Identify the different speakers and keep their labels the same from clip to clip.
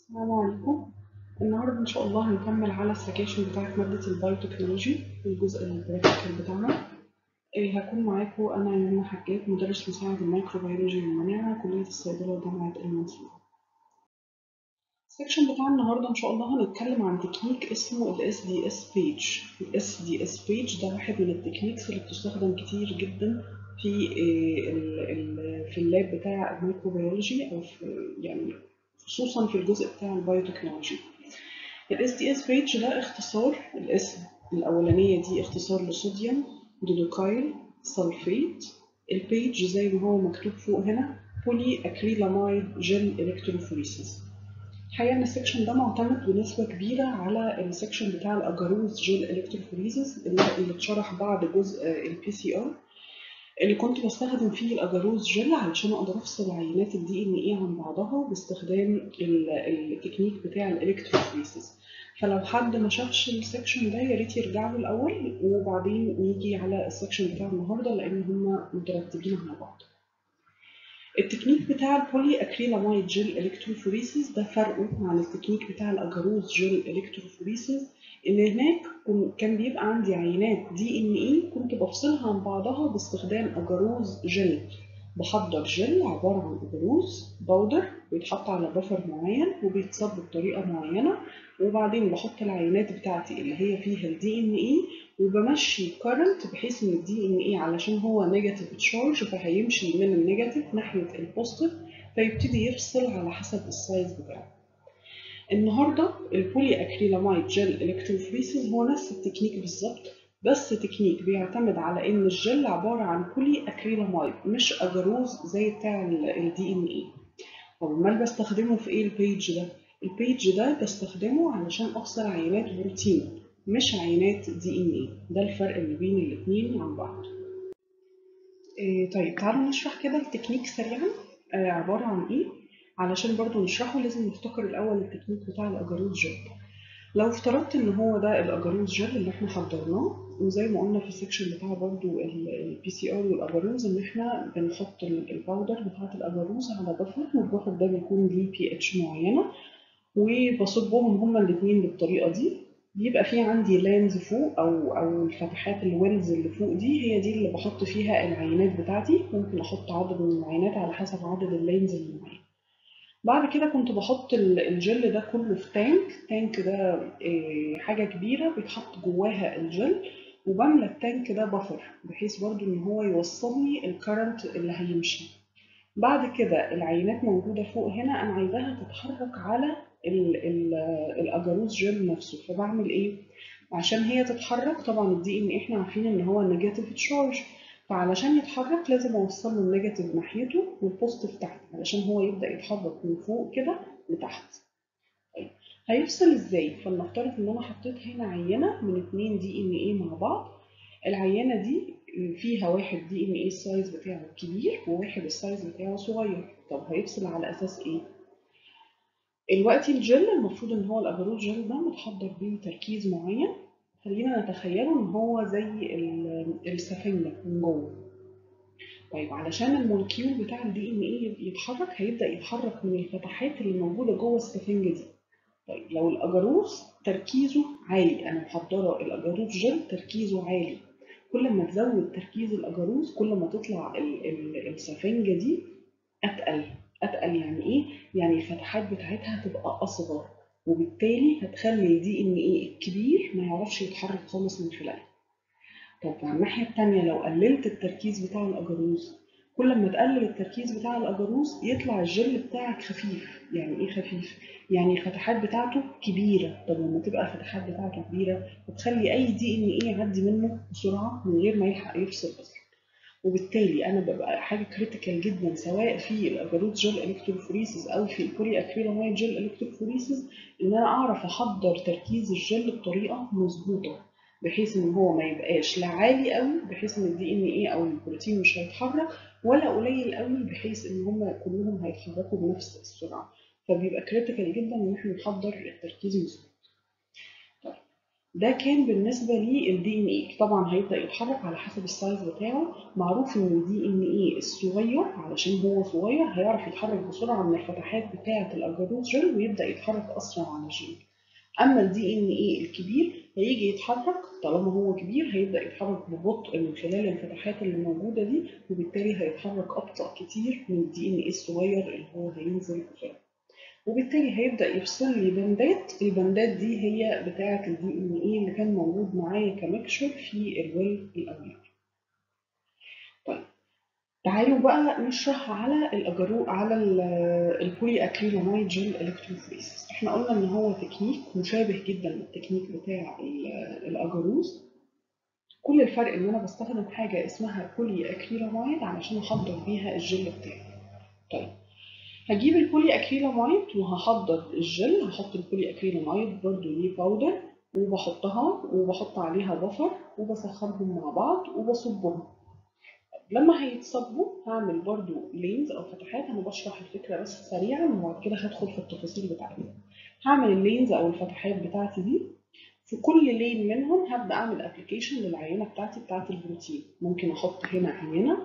Speaker 1: السلام عليكم النهارده ان شاء الله هنكمل على السكاشن بتاعت مادة البايوتكنولوجي الجزء البراكتيكال بتاعنا إيه هكون معاكم انا يمنى حجاج مدرس مساعد الميكروبيولوجي والمناعة كلية الصيدلة جامعة المنصورة السكشن بتاع النهارده ان شاء الله هنتكلم عن تكنيك اسمه ال SDS page ال SDS page ده واحد من التكنيكس اللي بتستخدم كتير جدا في إيه ال ال في اللاب بتاع الميكروبيولوجي او في يعني خصوصا في الجزء بتاع البايوتكنولوجي ال SDS page ده اختصار الاسم الأولانية دي اختصار لصوديوم دودوكايل سلفيت البيج زي ما هو مكتوب فوق هنا بولي اكريلاميد جل الكتروفوريسيس الحقيقة ان السكشن ده معتمد بنسبة كبيرة على السكشن بتاع الاجاروز جل الكتروفوريسيس اللي اتشرح بعد جزء البي سي ار اللي كنت بستخدم فيه الاجاروز جل علشان اقدر افصل عينات الدي ان ايه عن بعضها باستخدام التكنيك بتاع الالكتروفوريسيس فلو حد ما شافش السكشن ده يا ريت يرجع له الاول وبعدين نيجي على السكشن بتاع النهارده لان هما مترتبين على بعض التكنيك بتاع البولي اكريلاميد جل الكتروفوريسيس ده فرقه عن التكنيك بتاع الاجاروز جل الكتروفوريسيس ان هناك كان بيبقى عندي عينات دي ان اي كنت بفصلها عن بعضها باستخدام اجاروز جل بحضر جل عبارة عن أجروز باودر بيتحط على بفر معين وبيتصب بطريقة معينة وبعدين بحط العينات بتاعتي اللي هي فيها الدي ان اي وبمشي كارنت بحيث ان الدي ان اي علشان هو نيجاتيف تشارج فهيمشي من النيجاتيف ناحية البوزيتيف فيبتدي يفصل على حسب السايز بتاعه النهارده البولي اكريلاميد جل الكتروفوريسيس هو نفس التكنيك بالظبط بس تكنيك بيعتمد على ان الجل عباره عن بولي اكريلاميد مش اجروز زي بتاع الدي ان اي طب امال بستخدمه في ايه البيج ده البيج ده بستخدمه علشان افصل عينات بروتين مش عينات دي ان اي ده الفرق اللي بين الاثنين عن بعض إيه طيب تعالوا نشرح كده التكنيك سريعا آه عباره عن ايه علشان برضو نشرحه لازم نفتكر الاول التكنيك بتاع الاجروز جل لو افترضت ان هو ده الاجاروز جل اللي احنا حضرناه وزي ما قلنا في السكشن بتاع برضو البي سي ار والاجاروز ان احنا بنحط الباودر بتاعت الاجاروز على بفر والبفر ده بيكون ليه بي اتش معينه وبصبهم هما الاثنين بالطريقه دي بيبقى في عندي لانز فوق او او الفتحات الويلز اللي فوق دي هي دي اللي بحط فيها العينات بتاعتي ممكن احط عدد من العينات على حسب عدد اللينز اللي معايا بعد كده كنت بحط الجل ده كله في تانك تانك ده حاجة كبيرة بيتحط جواها الجل وبملى التانك ده بفر بحيث برضو ان هو يوصل لي الكرنت اللي هيمشي بعد كده العينات موجودة فوق هنا انا عايزاها تتحرك على ال ال الاجاروز جل نفسه فبعمل ايه عشان هي تتحرك طبعا الدي ان احنا عارفين ان هو نيجاتيف تشارج فعلشان يتحرك لازم اوصل له النيجاتيف ناحيته والبوزيتيف تحت علشان هو يبدا يتحرك من فوق كده لتحت طيب هيفصل ازاي فلنفترض ان انا حطيت هنا عينه من اتنين دي ان ايه مع بعض العينه دي فيها واحد دي ان ايه السايز بتاعه كبير وواحد السايز بتاعه صغير طب هيفصل على اساس ايه الوقت الجل المفروض ان هو الاجروز جل ده متحضر بيه تركيز معين خلينا نتخيله ان هو زي السفنجه من جوه طيب علشان المولكيول بتاع الدي ان ايه يتحرك هيبدا يتحرك من الفتحات اللي موجوده جوه السفنجه دي طيب لو الاجاروز تركيزه عالي انا محضره الاجاروز جل تركيزه عالي كل ما تزود تركيز الاجاروز كل ما تطلع ال ال السفنجه دي اتقل اتقل يعني ايه يعني الفتحات بتاعتها تبقى اصغر وبالتالي هتخلي الدي ان ايه الكبير ما يعرفش يتحرك خالص من خلالها طب على الناحيه الثانيه لو قللت التركيز بتاع الاجاروز كل ما تقلل التركيز بتاع الاجاروز يطلع الجل بتاعك خفيف يعني ايه خفيف يعني الفتحات بتاعته كبيره طب لما تبقى الفتحات بتاعته كبيره هتخلي اي دي ان ايه يعدي منه بسرعه من غير ما يلحق يفصل اصلا وبالتالي انا ببقى حاجه كريتيكال جدا سواء في الاجاروز جل الكتروفوريسيس او في البولي اكريلاميد جل الكتروفوريسيس ان انا اعرف احضر تركيز الجل بطريقه مظبوطه بحيث ان هو ما يبقاش لا عالي قوي بحيث ان الدي ان ايه او البروتين مش هيتحرك ولا قليل قوي بحيث ان هم كلهم هيتحركوا بنفس السرعه فبيبقى كريتيكال جدا ان احنا نحضر التركيز مظبوط طيب ده كان بالنسبة للدي ان اي طبعا هيبدأ يتحرك على حسب السايز بتاعه معروف ان الدي ان اي الصغير علشان هو صغير هيعرف يتحرك بسرعة من الفتحات بتاعة الاجاروز جل ويبدأ يتحرك اسرع عن الجل اما الدي ان اي الكبير هيجي يتحرك طالما هو كبير هيبدأ يتحرك ببطء من خلال الفتحات اللي موجودة دي وبالتالي هيتحرك أبطأ كتير من الدي ان اي الصغير اللي هو هينزل بسرعة وبالتالي هيبدأ يفصل لي بندات البندات دي هي بتاعة الدي ان اي اللي كان موجود معايا كمكشر في الويل الأولاني. طيب تعالوا بقى نشرح على الأجرو على البولي أكريلاميد جل إلكتروفوريسيس احنا قلنا إن هو تكنيك مشابه جدا للتكنيك بتاع الأجروز كل الفرق إن أنا بستخدم حاجة اسمها بولي أكريلاميد علشان أحضر بيها الجل بتاعي. طيب هجيب البولي اكريلاميد وهحضر الجل هحط البولي اكريلاميد برضو ليه باودر وبحطها وبحط عليها بفر وبسخنهم مع بعض وبصبهم لما هيتصبوا هعمل برضو لينز او فتحات انا بشرح الفكره بس سريعا وبعد كده هدخل في التفاصيل بتاعتها هعمل اللينز او الفتحات بتاعتي دي في كل لين منهم هبدا اعمل ابلكيشن للعينه بتاعتي بتاعت البروتين ممكن احط هنا عينه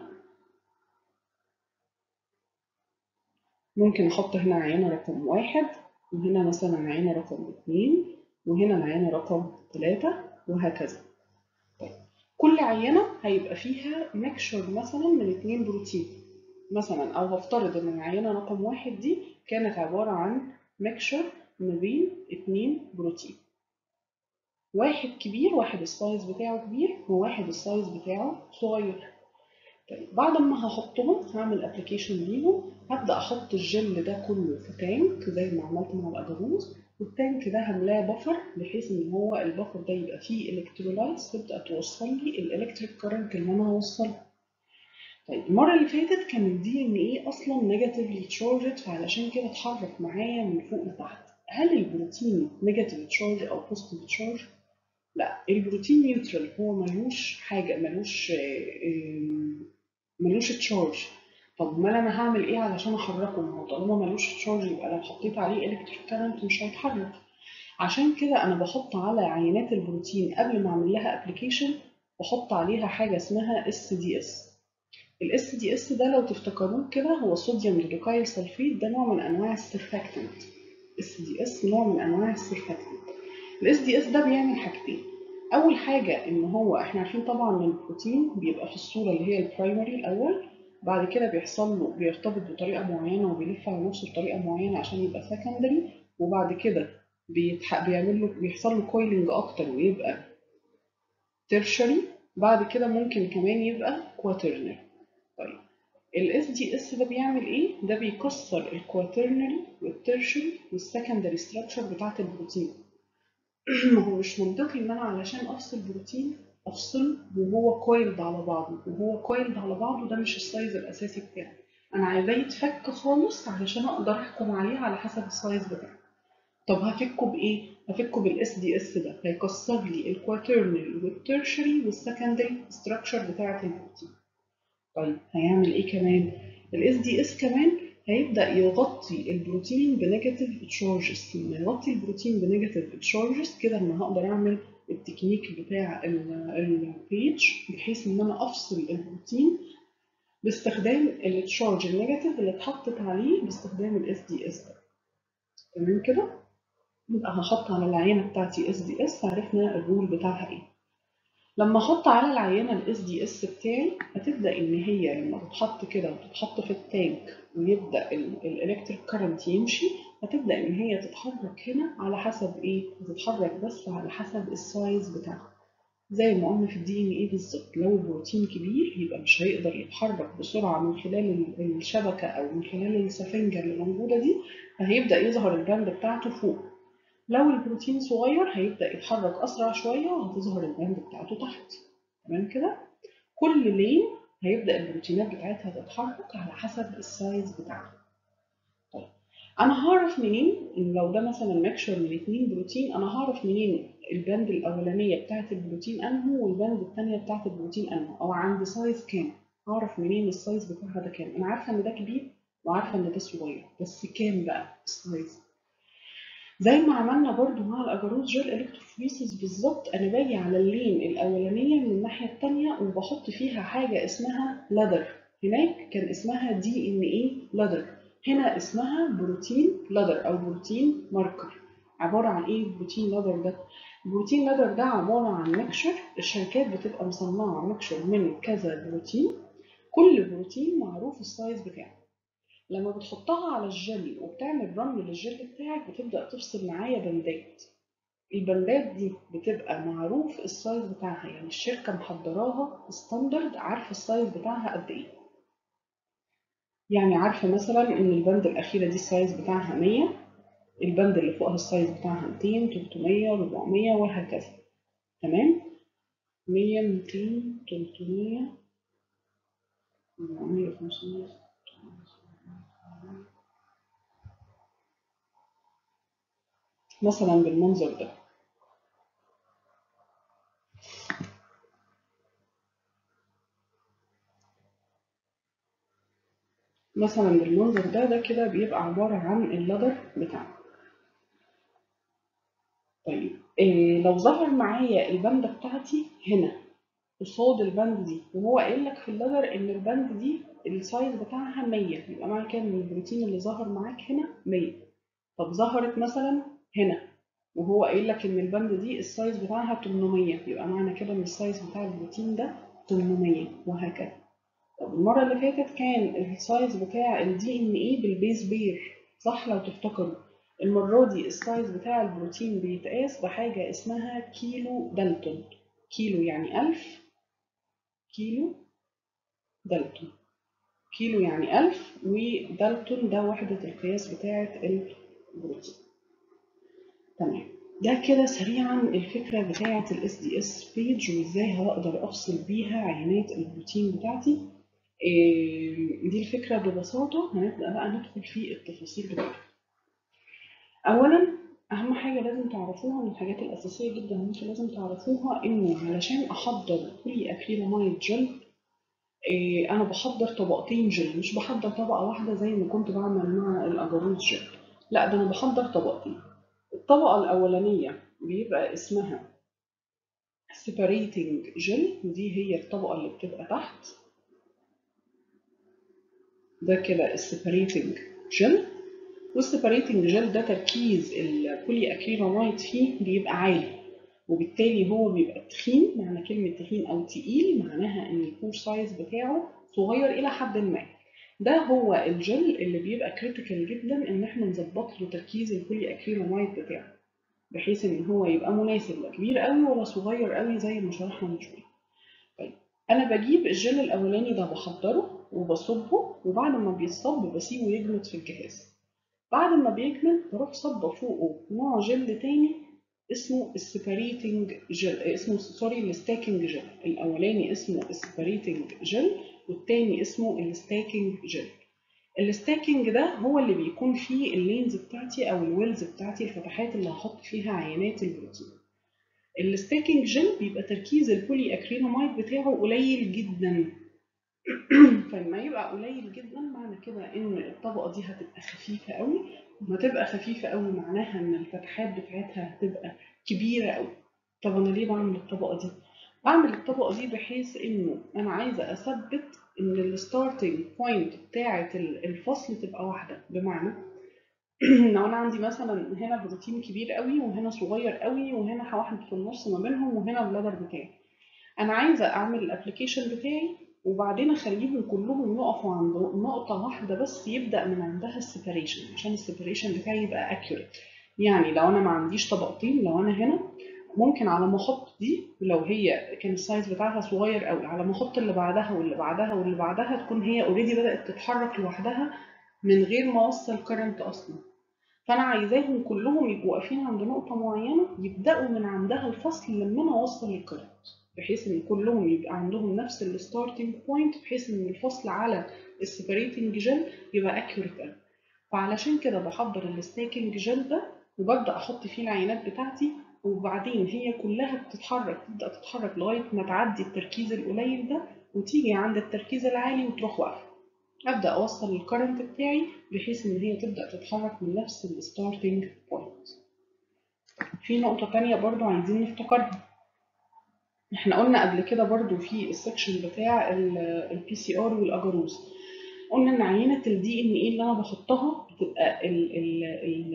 Speaker 1: ممكن احط هنا عينة رقم واحد وهنا مثلا عينة رقم اتنين وهنا العينة رقم تلاتة وهكذا طيب. كل عينة هيبقى فيها ميكشر مثلا من اتنين بروتين مثلا او هفترض ان العينة رقم واحد دي كانت عبارة عن ميكشر ما بين اتنين بروتين واحد كبير واحد السايز بتاعه كبير وواحد السايز بتاعه صغير طيب بعد ما هحطهم هعمل ابلكيشن ليهم هبدا احط الجل ده كله في تانك زي ما عملت مع الاجروز والتانك ده هملاه بفر بحيث ان هو البفر ده يبقى فيه الكترولايتس تبدا توصل لي الالكتريك كارنت اللي انا هوصله طيب المره اللي فاتت كان الدي ان ايه اصلا نيجاتيفلي تشارجد فعلشان كده اتحرك معايا من فوق لتحت هل البروتين نيجاتيف تشارج او بوزيتيف تشارج لا البروتين نيوترال هو ملوش حاجه ملوش ملوش تشارج طب امال انا هعمل ايه علشان احركه ما هو طالما ملوش تشارج يبقى لو حطيت عليه الكتريك كارنت مش هيتحرك عشان كده انا بحط على عينات البروتين قبل ما اعمل لها ابلكيشن بحط عليها حاجه اسمها اس دي اس الاس دي اس ده لو تفتكروه كده هو صوديوم ريدوكايل سلفيت ده نوع من انواع السرفاكتنت اس دي اس نوع من انواع السرفاكتنت الاس دي اس ده بيعمل حاجتين اول حاجه ان هو احنا عارفين طبعا ان البروتين بيبقى في الصوره اللي هي البرايمري الاول بعد كده بيحصل له بيرتبط بطريقه معينه وبيلف على نفسه بطريقه معينه عشان يبقى سكندري وبعد كده بيتح... بيعمل له بيحصل له كويلنج اكتر ويبقى تيرشري بعد كده ممكن كمان يبقى كواترنري طيب الاس دي اس ده بيعمل ايه ده بيكسر الكواترنري والتيرشري والسكندري ستراكشر بتاعت البروتين ما هو مش منطقي ان انا علشان افصل بروتين افصل وهو كويلد على بعضه وهو كويلد على بعضه ده مش السايز الاساسي بتاعه انا عايزاه يتفك خالص علشان اقدر احكم عليه على حسب السايز بتاعه طب هفكه بايه هفكه بالاس دي اس ده هيكسر لي الكواترنري والتيرشري والسكندري ستراكشر بتاعه البروتين طيب هيعمل ايه كمان الاس دي اس كمان هيبدا يغطي البروتين بنيجاتيف تشارجز لما يغطي البروتين بنيجاتيف تشارجز كده انا هقدر اعمل التكنيك بتاع البيج بحيث ان انا افصل البروتين باستخدام التشارج النيجاتيف اللي اتحطت عليه باستخدام الاس دي اس ده تمام كده يبقى هحط على العينه بتاعتي اس دي اس عرفنا الرول بتاعها ايه لما احط على العينه الاس دي اس بتاعي هتبدا ان هي لما تتحط كده وتتحط في التانك ويبدا الالكتريك كارنت يمشي هتبدا ان هي تتحرك هنا على حسب ايه هتتحرك بس على حسب السايز بتاعها زي ما قلنا في الدي ان ايه بالظبط لو البروتين كبير يبقى مش هيقدر يتحرك بسرعه من خلال الشبكه او من خلال السفنجه اللي موجوده دي فهيبدا يظهر الباند بتاعته فوق لو البروتين صغير هيبدأ يتحرك أسرع شوية وهتظهر الباند بتاعته تحت تمام كده كل لين هيبدأ البروتينات بتاعتها تتحرك على حسب السايز بتاعها طيب أنا هعرف منين إن لو ده مثلا ميكشر من اتنين بروتين أنا هعرف منين الباند الأولانية بتاعت البروتين أنهو والباند التانية بتاعت البروتين أنهو أو عند سايز كام هعرف منين السايز بتاعها ده كام أنا عارفة إن ده كبير وعارفة إن ده صغير بس كام بقى السايز زي ما عملنا برضو مع الاجاروز جل الكتروفوريسيس بالظبط انا باجي على اللين الاولانيه من الناحيه الثانيه وبحط فيها حاجه اسمها لادر هناك كان اسمها دي ان اي لادر هنا اسمها بروتين لادر او بروتين ماركر عباره عن ايه البروتين لادر ده البروتين لادر ده عباره عن ميكشر الشركات بتبقى مصنعه ميكشر من كذا بروتين كل بروتين معروف السايز بتاعه لما بتحطها على الجل وبتعمل رن للجل بتاعك بتبدأ تفصل معايا بندات البندات دي بتبقى معروف السايز بتاعها يعني الشركة محضراها ستاندرد عارفة السايز بتاعها قد ايه يعني عارفة مثلا ان البند الأخيرة دي السايز بتاعها 100 البند اللي فوقها السايز بتاعها 200 300 400 وهكذا تمام 100 200 300 400 500 مثلا بالمنظر ده مثلا بالمنظر ده ده كده بيبقى عبارة عن اللدر بتاعنا طيب إيه لو ظهر معايا البندة بتاعتي هنا قصاد البند دي وهو قايل لك في اللدر ان البند دي السايز بتاعها 100 يبقى معنى كده ان البروتين اللي ظهر معاك هنا 100 طب ظهرت مثلا هنا وهو قايل لك ان البند دي السايز بتاعها 800 يبقى معنى كده ان السايز بتاع البروتين ده 800 وهكذا طب المره اللي فاتت كان السايز بتاع الدي ان اي بالبيز بير صح لو تفتكروا المره دي السايز بتاع البروتين بيتقاس بحاجه اسمها كيلو دالتون كيلو يعني 1000 كيلو دالتون كيلو يعني 1000 ودالتون ده وحدة القياس بتاعة البروتين تمام ده كده سريعا الفكرة بتاعة ال SDS page وازاي هقدر افصل بيها عينات البروتين بتاعتي دي الفكرة ببساطة هنبدأ بقى ندخل في التفاصيل بتاعتها أولا أهم حاجة لازم تعرفوها من الحاجات الأساسية جدا اللي انتوا لازم تعرفوها إنه علشان أحضر بولي أكريلاميد جل إيه أنا بحضر طبقتين جل مش بحضر طبقة واحدة زي ما كنت بعمل مع الأجاروز جل لا ده أنا بحضر طبقتين الطبقة الأولانية بيبقى اسمها separating gel ودي هي الطبقة اللي بتبقى تحت ده كده السيبريتنج جل والسيبريتنج جل ده تركيز البولي اكريلاميد فيه بيبقى عالي وبالتالي هو بيبقى تخين معنى كلمة تخين أو تقيل معناها إن البور سايز بتاعه صغير إلى حد ما ده هو الجل اللي بيبقى كريتيكال جدا إن إحنا نظبط له تركيز البولي أكريلاميد بتاعه بحيث إن هو يبقى مناسب لا كبير قوي ولا صغير قوي زي ما شرحنا من شوية. طيب أنا بجيب الجل الأولاني ده بحضره وبصبه وبعد ما بيتصب بسيبه يجمد في الجهاز بعد ما بيجمد بروح صبه فوقه نوع جل تاني اسمه السيبريتنج جل اسمه سوري الستاكينج جل الاولاني اسمه السيبريتنج جل والتاني اسمه الستاكينج جل الستاكينج ده هو اللي بيكون فيه اللينز بتاعتي او الويلز بتاعتي الفتحات اللي هحط فيها عينات البروتين الستاكينج جل بيبقى تركيز البولي اكريلاميد بتاعه قليل جدا فلما يبقى قليل جدا معنى كده ان الطبقه دي هتبقى خفيفه قوي لما تبقى خفيفه قوي معناها ان الفتحات بتاعتها هتبقى كبيره قوي طب انا ليه بعمل الطبقه دي بعمل الطبقه دي بحيث انه انا عايزه اثبت ان الستارتنج بوينت بتاعه الفصل تبقى واحده بمعنى لو انا عندي مثلا هنا بروتين كبير قوي وهنا صغير قوي وهنا واحد في النص ما بينهم وهنا البلادر بتاعي انا عايزه اعمل الابلكيشن بتاعي وبعدين اخليهم كلهم يقفوا عند نقطه واحده بس يبدا من عندها السيبريشن عشان السيبريشن بتاعي يبقى اكيوريت يعني لو انا ما عنديش طبقتين لو انا هنا ممكن على ما احط دي لو هي كان السايز بتاعها صغير قوي على ما احط اللي بعدها واللي بعدها واللي بعدها تكون هي اوريدي بدات تتحرك لوحدها من غير ما اوصل كرنت اصلا فانا عايزاهم كلهم يبقوا واقفين عند نقطه معينه يبداوا من عندها الفصل لما انا اوصل الكرنت بحيث ان كلهم يبقى عندهم نفس الستارتنج بوينت بحيث ان الفصل على السيبريتنج جل يبقى اكيوريت قوي فعلشان كده بحضر الستاكينج جل ده وببدا احط فيه العينات بتاعتي وبعدين هي كلها بتتحرك تبدا تتحرك لغايه ما تعدي التركيز القليل ده وتيجي عند التركيز العالي وتروح واقفه ابدا اوصل الكرنت بتاعي بحيث ان هي تبدا تتحرك من نفس الستارتنج بوينت في نقطة تانية برضو عايزين نفتكرها احنا قلنا قبل كده برضو في السكشن بتاع البي سي ار والاجاروز قلنا ان عينة الدي ان ايه اللي انا بحطها بتبقى ال ال ال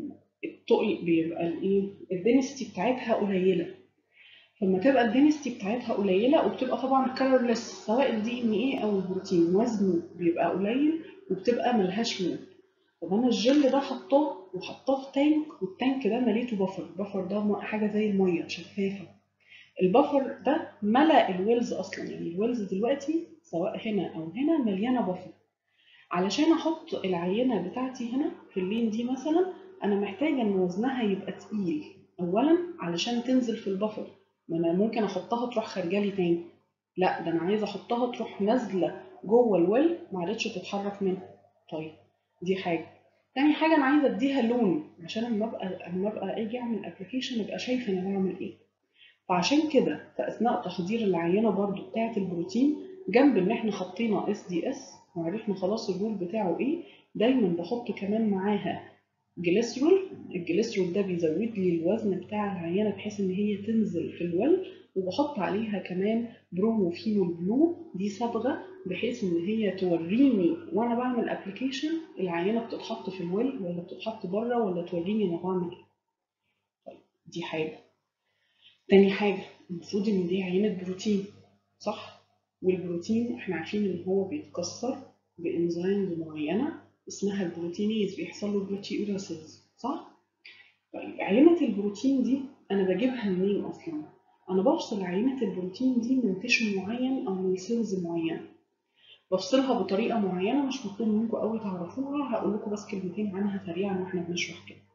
Speaker 1: التقل بيبقى الايه الدنستي بتاعتها قليلة لما تبقى الدنستي بتاعتها قليلة وبتبقى طبعا كلرلس سواء الدي ان ايه او البروتين وزنه بيبقى قليل وبتبقى ملهاش لون طب انا الجل ده حطاه وحطاه في تانك والتانك ده مليته بفر بفر ده حاجة زي المية شفافة البفر ده ملأ الويلز اصلا يعني الويلز دلوقتي سواء هنا او هنا مليانه بفر علشان احط العينه بتاعتي هنا في اللين دي مثلا انا محتاجه ان وزنها يبقى تقيل اولا علشان تنزل في البفر ما انا ممكن احطها تروح خارجه لي تاني لا ده انا عايزه احطها تروح نازله جوه الويل ما عادتش تتحرك منها طيب دي حاجه تاني حاجه انا عايزه اديها لون عشان اما ابقى اما ابقى اجي اعمل ابلكيشن ابقى شايفه انا بعمل ايه فعشان كده في اثناء تحضير العينه برضو بتاعه البروتين جنب ان احنا حطينا اس دي اس وعرفنا خلاص الرول بتاعه ايه دايما بحط كمان معاها جليسرول الجليسرول ده بيزود لي الوزن بتاع العينه بحيث ان هي تنزل في الول وبحط عليها كمان بروموفينول بلو دي صبغه بحيث ان هي توريني وانا بعمل ابلكيشن العينه بتتحط في الول ولا بتتحط بره ولا توريني انا بعمل ايه طيب دي حاجه تاني حاجة المفروض إن دي عينة بروتين صح؟ والبروتين إحنا عارفين إن هو بيتكسر بإنزيمز معينة اسمها البروتينيز بيحصل له بروتيوراسيز صح؟ طيب عينة البروتين دي أنا بجيبها منين أصلا؟ أنا بفصل عينة البروتين دي من تيشو معين أو من سيلز معينة بفصلها بطريقة معينة مش مطلوب منكم قوي تعرفوها هقول لكم بس كلمتين عنها سريعا واحنا بنشرح كده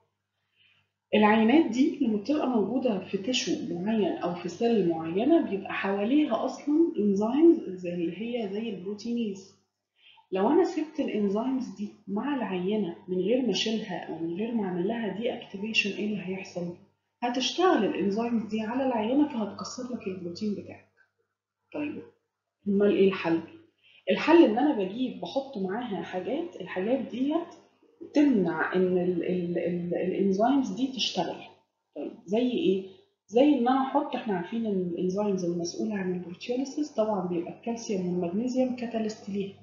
Speaker 1: العينات دي لما بتبقى موجودة في تشو معين أو في سيل معينة بيبقى حواليها أصلا انزيمز زي اللي هي زي البروتينيز لو أنا سبت الانزيمز دي مع العينة من غير ما أشيلها أو من غير ما أعمل لها دي أكتيفيشن إيه اللي هيحصل؟ هتشتغل الانزيمز دي على العينة فهتكسر لك البروتين بتاعك. طيب أمال إيه الحل؟ الحل إن أنا بجيب بحط معاها حاجات الحاجات ديت تمنع ان الانزيمز دي تشتغل طيب زي ايه زي ان انا احط احنا عارفين ان الانزيمز المسؤوله عن البروتيوليسيس طبعا بيبقى الكالسيوم والمغنيسيوم كاتاليست ليها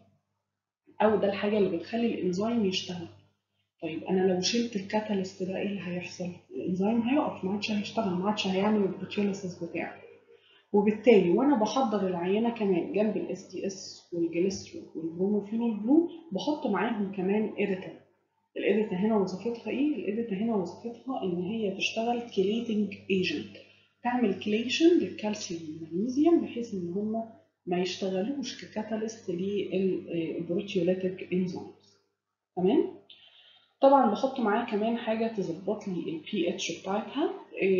Speaker 1: او ده الحاجه اللي بتخلي الانزيم يشتغل طيب انا لو شلت الكاتاليست ده ايه اللي هيحصل الانزيم هيقف ما عادش هيشتغل ما عادش هيعمل البروتيوليسيس بتاعه وبالتالي وانا بحضر العينه كمان جنب الاس دي اس والجليسترول والبروموفينول بلو بحط معاهم كمان ايريتال الإيديتا هنا وظيفتها إيه؟ الإيديتا هنا وظيفتها إن هي تشتغل كليتنج ايجنت تعمل كليشن للكالسيوم والمغنيسيوم بحيث إن هما ما يشتغلوش ككاتاليست للبروتيوليتيك انزيمز تمام؟ طبعا بحط معاه كمان حاجة تظبط لي البي اتش بتاعتها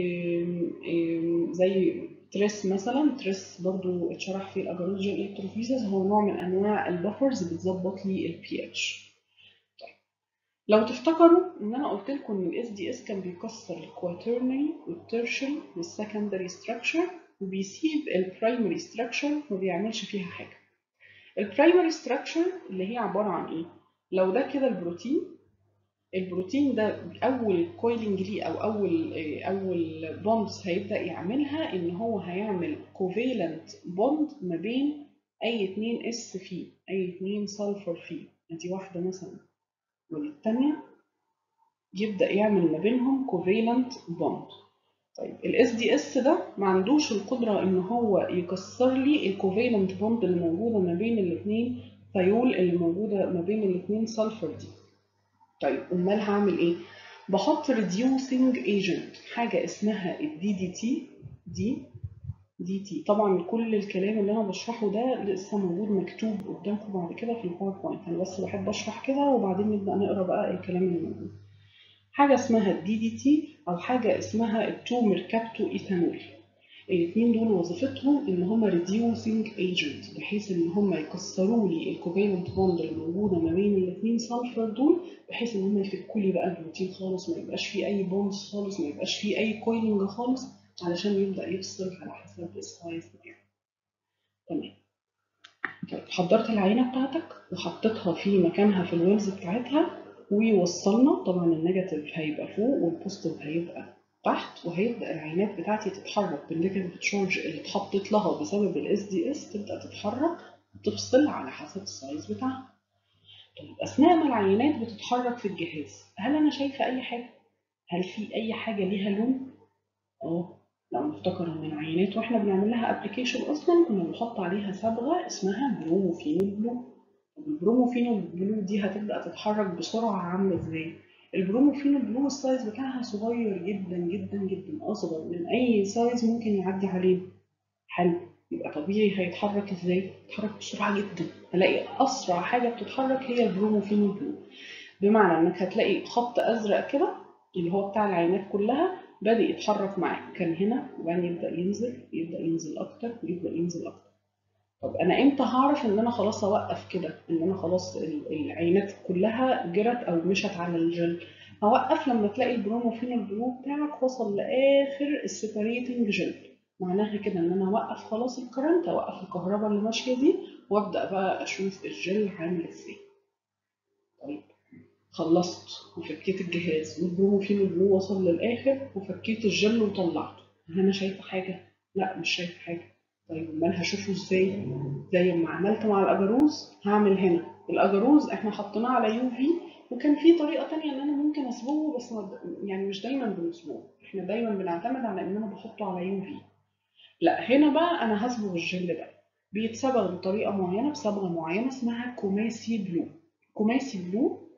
Speaker 1: زي تريس مثلا تريس برضو اتشرح في الاجروجين الكتروفيزز هو نوع من انواع البفرز بتظبط لي البي اتش لو تفتكروا ان انا قلت لكم ان الاس دي اس كان بيكسر الكواترنري والترشري والسكندري ستراكشر وبيسيب البرايمري ستراكشر ما بيعملش فيها حاجه البرايمري ستراكشر اللي هي عباره عن ايه لو ده كده البروتين البروتين ده اول كويلنج ليه او اول اول بوندز هيبدا يعملها ان هو هيعمل كوفيلنت بوند ما بين اي اتنين اس فيه اي اتنين سلفر فيه ادي واحده مثلا والتانية يبدأ يعمل ما بينهم كوفيلنت بوند طيب الاس دي اس ده ما عندوش القدرة ان هو يكسر لي الكوفيلنت بوند اللي موجودة ما بين الاثنين ثيول اللي موجودة ما بين الاثنين سلفر دي طيب امال هعمل ايه بحط ريديوسنج ايجنت حاجة اسمها الدي دي تي دي دي تي طبعا كل الكلام اللي انا بشرحه ده لسه موجود مكتوب قدامكم بعد كده في الباوربوينت انا بس بحب اشرح كده وبعدين نبدا نقرا بقى الكلام اللي موجود حاجه اسمها الدي دي تي او حاجه اسمها التو ميركابتو ايثانول الاثنين دول وظيفتهم ان هم ريديوسنج ايجنت بحيث ان هم يكسروا لي الكوفالنت بوند اللي موجوده ما بين الاثنين سلفر دول بحيث ان هم يفكوا لي بقى البروتين خالص ما يبقاش فيه اي بوندز خالص ما يبقاش فيه اي كويلنج خالص علشان يبدأ يفصل على حسب السايز بتاعه تمام طيب حضرت العينة بتاعتك وحطيتها في مكانها في الويلز بتاعتها ووصلنا طبعا النيجاتيف هيبقى فوق والبوزيتيف هيبقى تحت وهيبدا العينات بتاعتي تتحرك بالنيجاتيف تشارج اللي اتحطت لها بسبب الاس دي اس تبدا تتحرك وتفصل على حسب السايز بتاعها طيب اثناء ما العينات بتتحرك في الجهاز هل انا شايفه اي حاجه هل في اي حاجه ليها لون اه لو نفتكر ان العينات واحنا بنعمل لها ابلكيشن اصلا كنا بنحط عليها صبغه اسمها بروموفينول بلو البروموفينول بلو دي هتبدا تتحرك بسرعه عامله ازاي البروموفينول بلو السايز بتاعها صغير جدا جدا جدا اصغر من اي سايز ممكن يعدي عليه حلو يبقى طبيعي هيتحرك ازاي يتحرك بسرعه جدا هلاقي اسرع حاجه بتتحرك هي البروموفينول بلو بمعنى انك هتلاقي خط ازرق كده اللي هو بتاع العينات كلها بدأ يتحرك معاك كان هنا وبعدين يبدأ ينزل يبدأ ينزل أكتر ويبدأ ينزل أكتر طب أنا إمتى هعرف إن أنا خلاص أوقف كده إن أنا خلاص العينات كلها جرت أو مشت على الجل هوقف لما تلاقي البروموفينول بلو بتاعك وصل لآخر السيبريتنج جل معناها كده إن أنا أوقف خلاص الكرنت أوقف الكهرباء اللي ماشية دي وأبدأ بقى أشوف الجل عامل إزاي طيب خلصت وفكيت الجهاز والبروموفينول بلو وصل للاخر وفكيت الجل وطلعته انا شايفه حاجه لا مش شايفه حاجه طيب امال هشوفه ازاي زي ما عملت مع الاجاروز هعمل هنا الاجاروز احنا حطيناه على يو في وكان في طريقه تانية ان انا ممكن اصبغه بس يعني مش دايما بنصبغه احنا دايما بنعتمد على ان انا بحطه على يو في لا هنا بقى انا هصبغ الجل ده بيتصبغ بطريقه معينه بصبغه معينه اسمها كوماسي بلو كوماسي بلو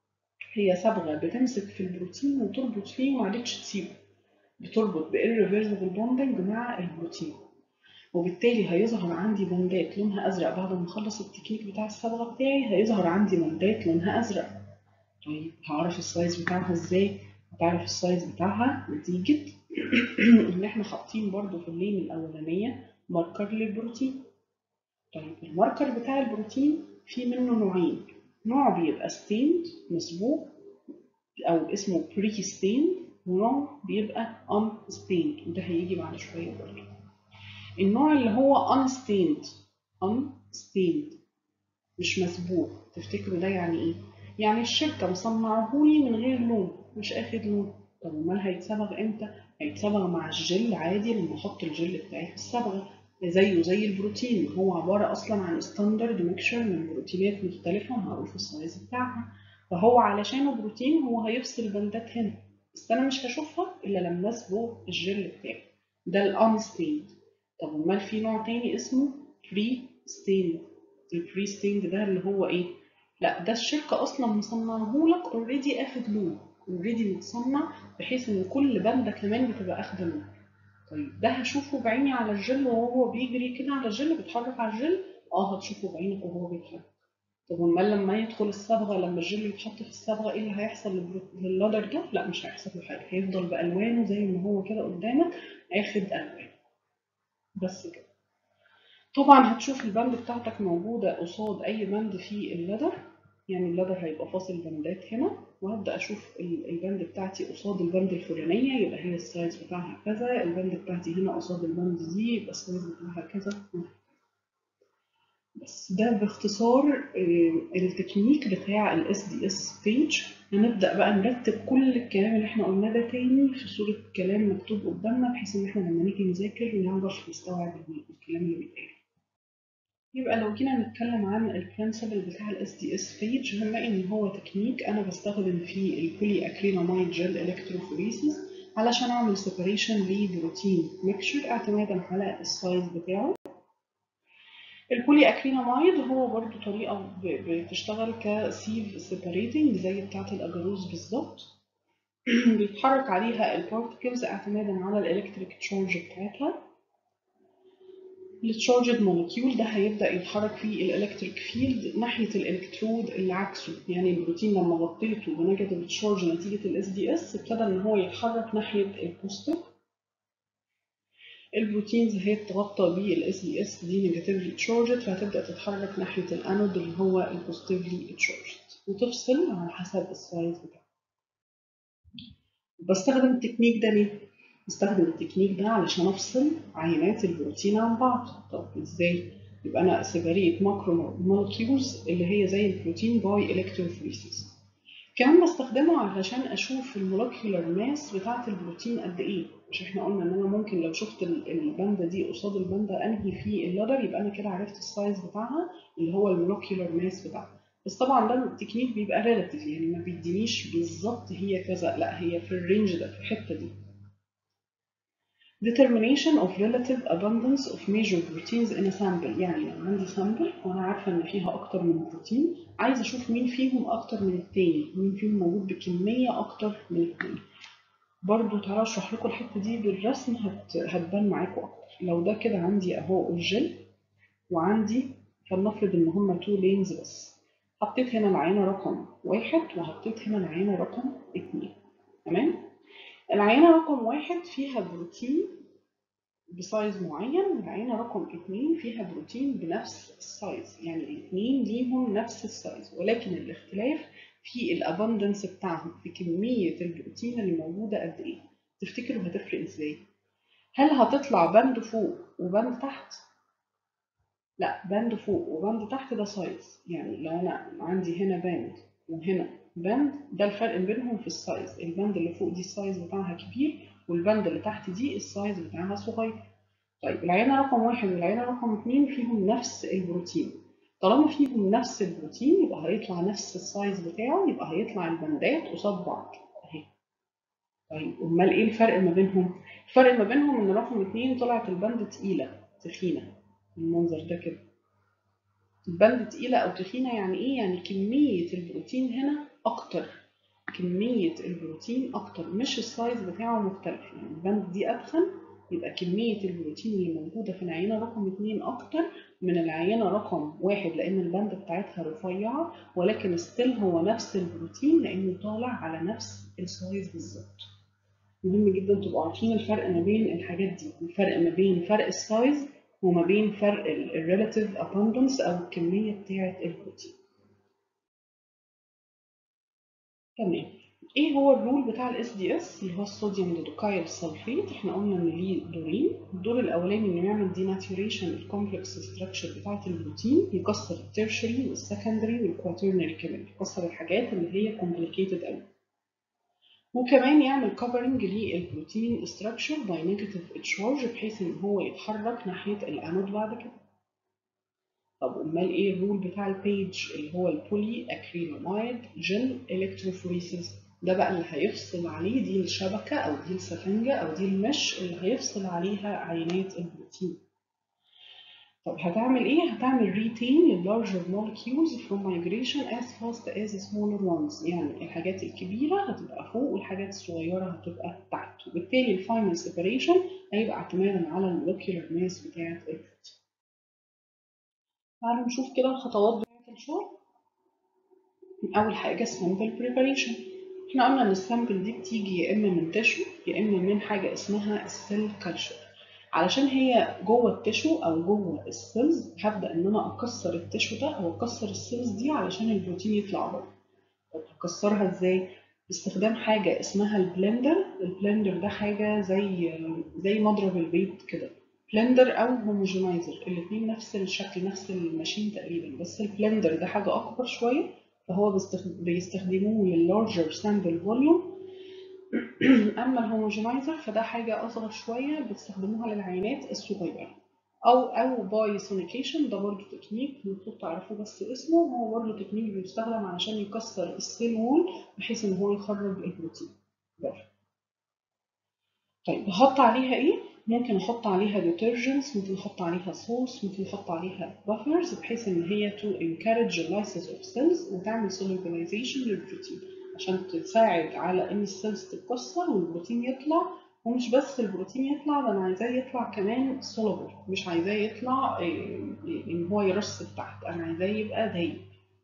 Speaker 1: هي صبغه بتمسك في البروتين وتربط فيه وما عادتش تسيبه بتربط بإيرفيرسبل بوندنج مع البروتين وبالتالي هيظهر عندي بندات لونها ازرق بعد ما اخلص التكنيك بتاع الصبغه بتاعي هيظهر عندي بندات لونها ازرق طيب هعرف السايز بتاعها ازاي هتعرف السايز بتاعها نتيجه ان احنا حاطين برضو في اللين الاولانيه ماركر للبروتين طيب الماركر بتاع البروتين في منه نوعين نوع بيبقى ستيند مسبوق او اسمه بري ستيند ونوع بيبقى ان ستيند وده هيجي بعد شويه برضه النوع اللي هو ان ستيند ان ستيند مش مسبوق تفتكروا ده يعني ايه يعني الشركه مصنعهولي من غير لون مش اخد لون طب امال هيتصبغ امتى هيتصبغ مع الجل عادي لما احط الجل بتاعي في الصبغه زيه زي البروتين هو عبارة أصلا عن ستاندرد ميكشر من بروتينات مختلفة معروف السايز بتاعها فهو علشانه بروتين هو هيفصل بندات هنا بس أنا مش هشوفها إلا لما أصبغ الجل بتاعي ده الأن ستيند طب أمال في نوع تاني اسمه بري ستيند البري ستيند ده اللي هو إيه؟ لا ده الشركة أصلا مصنعهولك أوريدي آخد لون أوريدي متصنع بحيث إن كل بندة كمان بتبقى آخدة لون طيب ده هشوفه بعيني على الجل وهو بيجري كده على الجل بيتحرك على الجل اه هتشوفه بعينك وهو بيتحرك طب امال لما يدخل الصبغه لما الجل يتحط في الصبغه ايه اللي هيحصل لللادر ده لا مش هيحصل له حاجه هيفضل بالوانه زي ما هو كده قدامك اخد الوان بس كده طبعا هتشوف البند بتاعتك موجوده قصاد اي بند في اللادر يعني اللادر هيبقى فاصل بندات هنا وهبدا اشوف البند بتاعتي قصاد البند الفلانيه يبقى هي السايز بتاعها كذا البند بتاعتي هنا قصاد البند دي يبقى السايز بتاعها كذا بس ده باختصار التكنيك بتاع الاس دي اس بيج هنبدا بقى نرتب كل الكلام اللي احنا قلناه ده تاني في صوره كلام مكتوب قدامنا بحيث ان احنا لما نيجي نذاكر نعرف نستوعب الكلام اللي بيتقال يبقى لو جينا نتكلم عن البرنسبل بتاع الاس دي اس بيج هنلاقي ان هو تكنيك انا بستخدم فيه البولي اكريلاميد جل الكتروفوريسيس علشان اعمل سيبريشن لبروتين ميكشر اعتمادا على السايز بتاعه البولي اكريلاميد هو برضو طريقه بتشتغل كسيف سيبريتنج زي بتاعه الاجاروز بالظبط بيتحرك عليها البارتكلز اعتمادا على الالكتريك تشارج بتاعتها التشارجد مولكيول ده هيبدا يتحرك فيه الالكتريك فيلد ناحيه الالكترود اللي عكسه يعني البروتين لما غطيته بنيجاتيف تشارج نتيجه الاس دي اس ابتدى ان هو يتحرك ناحيه البوزيتيف البروتينز هيتغطى بالاس دي اس دي نيجاتيفلي تشارجد فهتبدا تتحرك ناحيه الانود اللي هو البوزيتيفلي تشارجد وتفصل على حسب السايز بتاعه بستخدم التكنيك ده ليه؟ بستخدم التكنيك ده علشان افصل عينات البروتين عن بعض طب ازاي يبقى انا سيبريت ماكرو مولكيولز اللي هي زي البروتين باي الكتروفوريسيس كمان بستخدمه علشان اشوف المولكيولر ماس بتاعه البروتين قد ايه مش احنا قلنا ان انا ممكن لو شفت الباندا دي قصاد الباندا انهي في اللدر يبقى انا كده عرفت السايز بتاعها اللي هو المولكيولر ماس بتاعها بس طبعا ده التكنيك بيبقى ريلاتيف يعني ما بيدينيش بالظبط هي كذا لا هي في الرينج ده في الحته دي determination of relative abundance of major proteins in a sample يعني لو عندي سامبل وانا عارفه ان فيها اكتر من بروتين عايزه اشوف مين فيهم اكتر من التاني مين فيهم موجود بكميه اكتر من التاني برضو تعالوا اشرح لكم الحته دي بالرسم هت... هتبان معاكم اكتر لو ده كده عندي اهو الجل وعندي فلنفرض ان هما تو لينز بس حطيت هنا العينه رقم واحد وحطيت هنا العينه رقم اتنين تمام العينة رقم واحد فيها بروتين بسايز معين والعينة رقم اتنين فيها بروتين بنفس السايز يعني الاتنين ليهم نفس السايز ولكن الاختلاف في الابندنس بتاعهم في كمية البروتين اللي موجودة قد ايه تفتكروا هتفرق ازاي؟ هل هتطلع بند فوق وبند تحت؟ لا بند فوق وبند تحت ده سايز يعني لو انا عندي هنا باند وهنا بند ده الفرق بينهم في السايز البند اللي فوق دي السايز بتاعها كبير والبند اللي تحت دي السايز بتاعها صغير طيب العينة رقم واحد والعينة رقم اتنين فيهم نفس البروتين طالما فيهم نفس البروتين يبقى هيطلع نفس السايز بتاعه يبقى هيطلع البندات قصاد بعض اهي طيب امال ايه الفرق ما بينهم الفرق ما بينهم ان رقم اتنين طلعت البند تقيلة تخينة المنظر ده كده البند تقيلة أو تخينة يعني إيه؟ يعني كمية البروتين هنا أكتر كمية البروتين أكتر مش السايز بتاعه مختلف يعني البند دي أتخن يبقى كمية البروتين اللي موجودة في العينة رقم اتنين أكتر من العينة رقم واحد لأن البند بتاعتها رفيعة ولكن ستيل هو نفس البروتين لأنه طالع على نفس السايز بالظبط مهم جدا تبقوا عارفين الفرق ما بين الحاجات دي الفرق ما بين فرق السايز وما بين فرق الريلاتيف abundance أو الكمية بتاعة البروتين. تمام. إيه هو الرول بتاع ال SDS اللي هو الصوديوم دودوكايل سلفيت؟ إحنا قلنا إن ليه دورين، الدور الأولاني إنه يعمل ديناتوريشن الكومبلكس ستراكشر بتاعة البروتين، يكسر التيرشري والسكندري والكواترنري كمان، يكسر الحاجات اللي هي complicated أوي. وكمان يعمل كفرنج للبروتين ستراكشر باي نيجاتيف تشارج بحيث ان هو يتحرك ناحيه الانود بعد كده طب امال ايه الرول بتاع البيج اللي هو البولي اكريلاميد جل الكتروفوريسيس ده بقى اللي هيفصل عليه دي الشبكه او دي السفنجه او دي المش اللي هيفصل عليها عينات البروتين طب هتعمل ايه؟ هتعمل retain ل larger molecules from migration as fast as smaller ones يعني الحاجات الكبيرة هتبقى فوق والحاجات الصغيرة هتبقى تحت وبالتالي الفاينل separation هيبقى اعتمادا على المولكيولر ماس بتاعة البروتين. تعالوا نشوف كده الخطوات بتاعة الشغل. أول حاجة sample preparation. احنا قلنا إن السامبل دي بتيجي يا إما من تشو يا إما من حاجة اسمها السيل كلتشر. علشان هي جوه التشو او جوه السيلز هبدا ان انا اكسر التشو ده او اكسر السيلز دي علشان البروتين يطلع بره طب هكسرها ازاي باستخدام حاجه اسمها البلندر البلندر ده حاجه زي زي مضرب البيض كده بلندر او هوموجينايزر الاثنين نفس الشكل نفس الماشين تقريبا بس البلندر ده حاجه اكبر شويه فهو بيستخدموه لللارجر سامبل فوليوم اما الهوموجينايزر فده حاجه اصغر شويه بتستخدموها للعينات الصغيره او او باي سونيكيشن ده برضه تكنيك المفروض تعرفوه بس اسمه هو برضه تكنيك بيستخدم علشان يكسر السيل وول بحيث ان هو يخرج البروتين بره طيب بحط عليها ايه ممكن احط عليها detergents ممكن احط عليها صوص ممكن احط عليها buffers بحيث ان هي to encourage lysis of cells وتعمل solubilization للبروتين عشان تساعد على ان السيلز تتكسر والبروتين يطلع ومش بس البروتين يطلع ده انا عايزاه يطلع كمان سولوبل مش عايزاه يطلع ان هو يرص تحت انا عايزاه يبقى دايب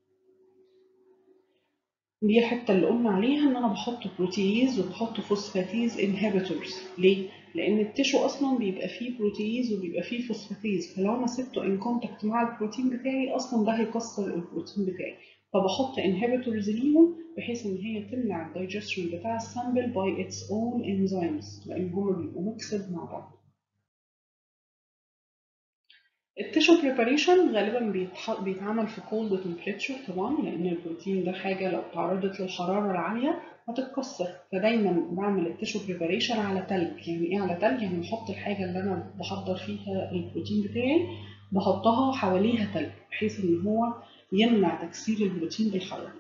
Speaker 1: دي الحته اللي قلنا عليها ان انا بحط بروتيز وبحط فوسفاتيز انهبيتورز ليه لان التشو اصلا بيبقى فيه بروتيز وبيبقى فيه فوسفاتيز فلو انا سبته ان كونتاكت مع البروتين بتاعي اصلا ده هيكسر البروتين بتاعي فبحط انهبيتورز ليهم بحيث ان هي تمنع الدايجستشن بتاع السامبل باي اتس اون انزيمز لان هما بيبقوا ميكسد مع بعض التيشو بريباريشن غالبا بيتح... بيتعمل في كولد تمبريتشر طبعا لان البروتين ده حاجه لو تعرضت للحراره العاليه هتتكسر فدايما بعمل التيشو بريباريشن على تلج يعني ايه على تلج يعني بحط الحاجه اللي انا بحضر فيها البروتين بتاعي بحطها حواليها تلج بحيث ان هو يمنع تكسير البروتين بالحراره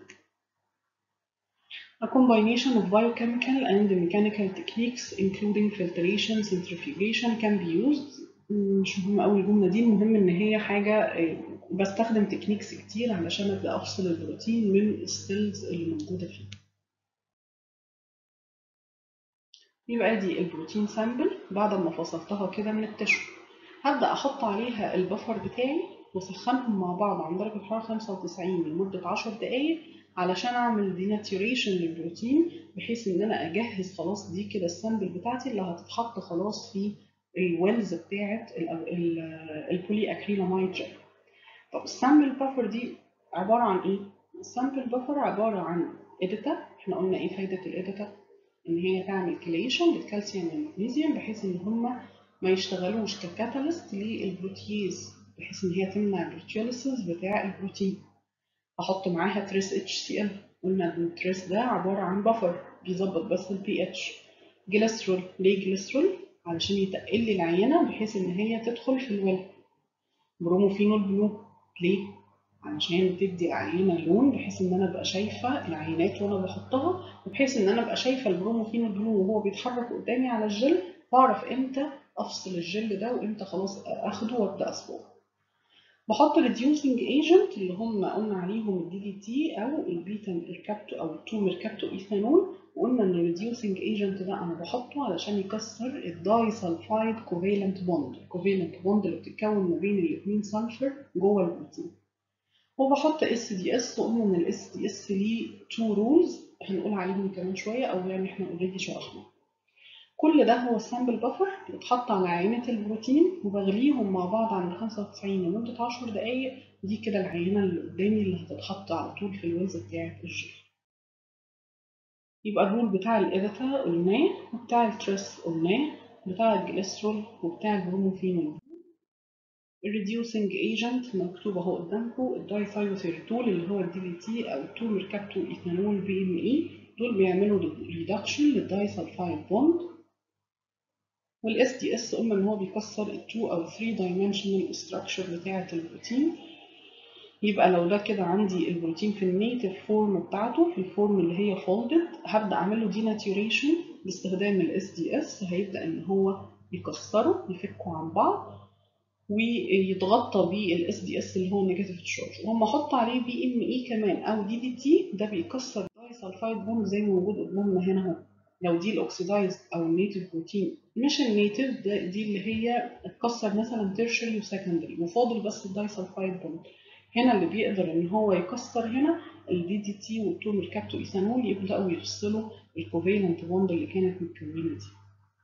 Speaker 1: A combination of biochemical and mechanical techniques including filtration, centrifugation can be used مش مهم قوي الجمله دي المهم ان هي حاجه بستخدم تكنيكس كتير علشان ابدا افصل البروتين من السيلز اللي موجوده فيه يبقى دي البروتين سامبل بعد ما فصلتها كده من التشو هبدا احط عليها البفر بتاعي واسخنهم مع بعض عند درجه حراره 95 لمده 10 دقائق علشان اعمل ديناتوريشن للبروتين بحيث ان انا اجهز خلاص دي كده السامبل بتاعتي اللي هتتحط خلاص في الويلز بتاعت البولي اكريلاميد جل طب السامبل بافر دي عباره عن ايه السامبل بافر عباره عن اديتا احنا قلنا ايه فايده الاديتا ان هي تعمل كليشن للكالسيوم والمغنيسيوم بحيث ان هم ما يشتغلوش ككاتاليست للبروتيز بحيث ان هي تمنع البروتيوليسيس بتاع البروتين احط معاها تريس اتش سي ال قلنا ان التريس ده عباره عن بفر بيظبط بس البي اتش جليسرول ليه جليسرول علشان يتقل لي العينه بحيث ان هي تدخل في الويل بروموفينول بلو ليه علشان تدي عينه لون بحيث ان انا ابقى شايفه العينات وانا بحطها وبحيث ان انا ابقى شايفه البروموفينول بلو وهو بيتحرك قدامي على الجل واعرف امتى افصل الجل ده وامتى خلاص اخده وابدا اصبغه بحط ريديوسنج ايجنت اللي هم قلنا عليهم الدي دي تي او البيتا ميركابتو او التو ميركابتو ايثانول وقلنا ان الريديوسنج ايجنت ده انا بحطه علشان يكسر الداي سلفايد كوفيلنت بوند الكوفيلنت بوند اللي بتتكون ما بين الاثنين سلفر جوه البروتين وبحط اس دي اس وقلنا ان الاس دي اس ليه تو رولز هنقول عليهم كمان شويه او يعني احنا اوريدي شرحنا كل ده هو السامبل بفر بيتحط على عينة البروتين وبغليهم مع بعض عند 95 لمدة 10 دقايق دي كده العينة اللي قدامي اللي هتتحط على طول في الويلز بتاعة الجل يبقى الرول بتاع الإيديتا قلناه وبتاع التريس قلناه بتاع الجليسرول وبتاع البروموفينول الريديوسنج ايجنت مكتوب اهو قدامكم الدايثايوثيرتول اللي هو الدي دي تي او 2 ميركابتو ايثانول بي ام اي دول بيعملوا ريدكشن للدايسلفايد بوند والاس دي اس قلنا ان هو بيكسر ال 2 او 3 dimensional structure بتاعه البروتين يبقى لو ده كده عندي البروتين في النيتف فورم بتاعته في الفورم اللي هي فولدد هبدا اعمل له ديناتوريشن باستخدام الاس دي اس هيبدا ان هو يكسره يفكوا عن بعض ويتغطى بالاس دي اس اللي هو نيجاتيف تشارج وهم حط عليه بي ام اي كمان او دي دي تي ده بيكسر داي سلفايد بوند زي ما موجود قدامنا هنا اهو لو دي الاوكسيدايز او النيتف بروتين مش النيتف ده دي اللي هي اتكسر مثلا تيرشري وسكندري وفاضل بس الداي سلفايد بوند هنا اللي بيقدر ان هو يكسر هنا الدي دي تي والتو ميركابتو ايثانول يبداوا يفصلوا الكوفيلنت بوند اللي كانت متكونه دي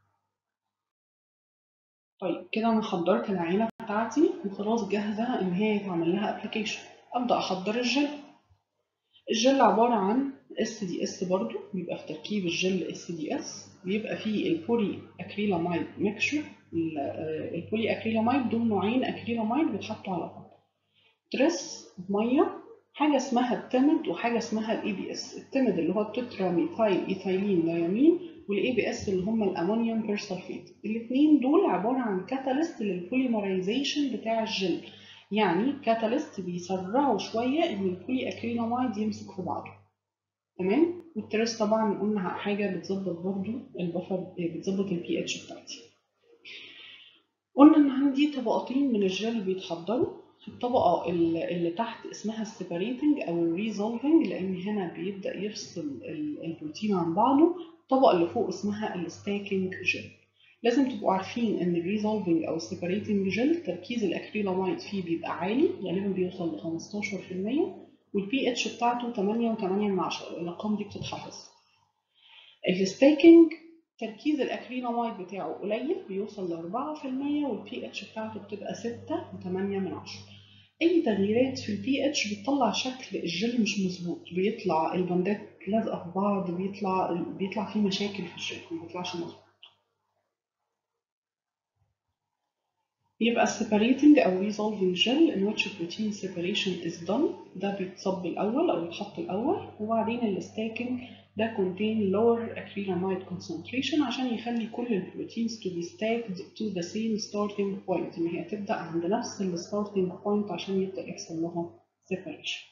Speaker 1: طيب كده انا حضرت العينه بتاعتي وخلاص جاهزه ان هي يتعمل لها ابلكيشن ابدا احضر الجل الجل عباره عن اس دي اس برضو بيبقى في تركيب الجل اس دي اس بيبقى فيه البولي اكريلاميد ميكشر البولي اكريلاميد دول نوعين اكريلاميد بيتحطوا على بعض تريس ميه حاجه اسمها التمد وحاجه اسمها الاي بي اس التمد اللي هو التترا ميثايل ايثايلين دايامين والاي بي اس اللي هم الامونيوم بيرسلفيت الاثنين دول عباره عن كاتاليست للبوليمرايزيشن بتاع الجل يعني كاتاليست بيسرعوا شويه ان البولي اكريلاميد يمسك في بعضه تمام والتريس طبعا قلنا حاجه بتظبط برضو البفر بتظبط البي اتش بتاعتي قلنا ان عندي طبقتين من الجل بيتحضروا الطبقة اللي تحت اسمها السيبريتنج أو الريزولفنج لأن هنا بيبدأ يفصل البروتين عن بعضه الطبقة اللي فوق اسمها الستاكينج جل لازم تبقوا عارفين ان الريزولفنج او السيبريتنج جل تركيز الاكريلاميد فيه بيبقى عالي غالبا بيوصل ل 15% والبي اتش بتاعته 8.8 من 10 الارقام دي بتتحفظ الستاكينج تركيز الاكريلاميد بتاعه قليل بيوصل ل 4% والبي اتش بتاعته بتبقى 6.8 من 10 اي تغييرات في البي اتش بتطلع شكل الجل مش مظبوط بيطلع البندات لازقه في بعض بيطلع بيطلع فيه مشاكل في الجل ما بيطلعش مظبوط يبقى separating أو resolving gel in which protein separation is done ده بيتصب الأول أو يتحط الأول وبعدين الستاكينج ده contain lower acrylamide concentration عشان يخلي كل البروتينز to be stacked to the same starting point إن هي تبدأ عند نفس ال starting point عشان يبدأ يحصل لها separation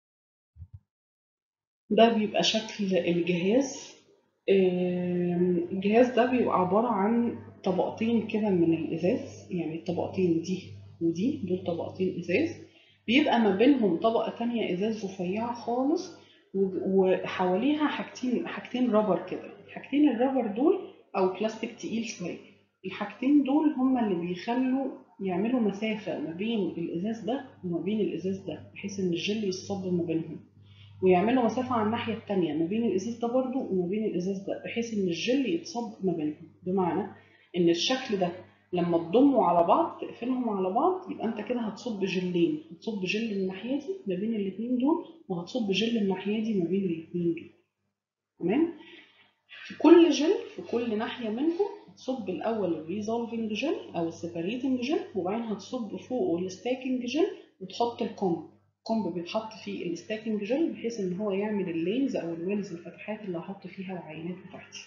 Speaker 1: ده بيبقى شكل الجهاز الجهاز ده بيبقى عبارة عن طبقتين كده من الإزاز يعني الطبقتين دي ودي دول طبقتين إزاز بيبقى ما بينهم طبقة تانية إزاز رفيعة خالص وحواليها حاجتين حاجتين رابر كده حاجتين الرابر دول أو بلاستيك تقيل شوية الحاجتين دول هما اللي بيخلوا يعملوا مسافة ما بين الإزاز ده وما بين الإزاز ده بحيث إن الجل يصب ما بينهم ويعملوا مسافة على الناحية التانية ما بين الإزاز ده برضو وما بين الإزاز ده بحيث إن الجل يتصب ما بينهم بمعنى إن الشكل ده لما تضموا على بعض تقفلهم على بعض يبقى أنت كده هتصب جلين هتصب جل الناحية دي ما بين الاتنين دول وهتصب جل الناحية دي ما بين الاتنين دول تمام في كل جل في كل ناحية منهم هتصب الأول الريزولفنج جل أو السيبريتنج جل وبعدين هتصب فوقه الستاكينج جل وتحط الكومب الكومب بيتحط فيه الستاكينج جل بحيث ان هو يعمل اللينز او الويلز الفتحات اللي هحط فيها العينات بتاعتي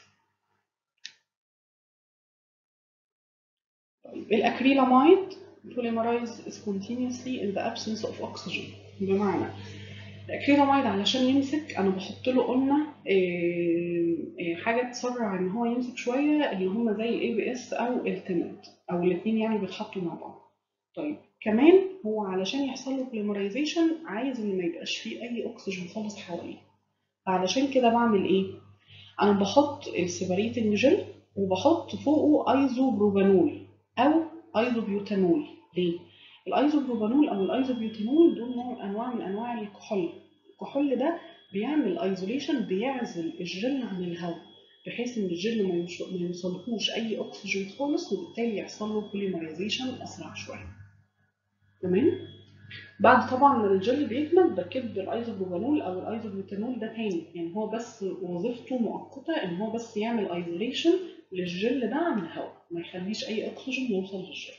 Speaker 1: طيب الاكريلاميد polymerized is continuously in the absence of oxygen بمعنى الاكريلاميد علشان يمسك انا بحط له قلنا حاجه تسرع ان هو يمسك شويه اللي هم زي الاي بي اس او التمنت او الاثنين يعني بيتحطوا مع بعض طيب كمان هو علشان يحصل له بوليمرايزيشن عايز ان ما يبقاش فيه اي اكسجين خالص حواليه فعلشان كده بعمل ايه انا بحط السيبريتنج جل وبحط فوقه ايزوبروبانول او ايزوبيوتانول ليه الايزوبروبانول او الايزوبيوتانول دول نوع انواع من انواع الكحول الكحول ده بيعمل ايزوليشن بيعزل الجل عن الهواء بحيث ان الجل ما يوصلهوش اي اكسجين خالص وبالتالي يحصل له بوليمرايزيشن اسرع شويه تمام بعد طبعا ما الجل بيكمل بكب الايزوبروبانول او الايزوبيوتانول ده تاني يعني هو بس وظيفته مؤقته ان هو بس يعمل ايزوليشن للجل ده عن الهواء ما يخليش اي اكسجين يوصل للجل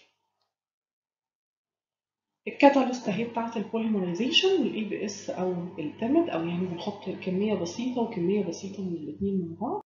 Speaker 1: الكاتاليست اهي بتاعت البوليمرايزيشن والاي بي اس او التمد او يعني بنحط كميه بسيطه وكميه بسيطه من الاثنين مع بعض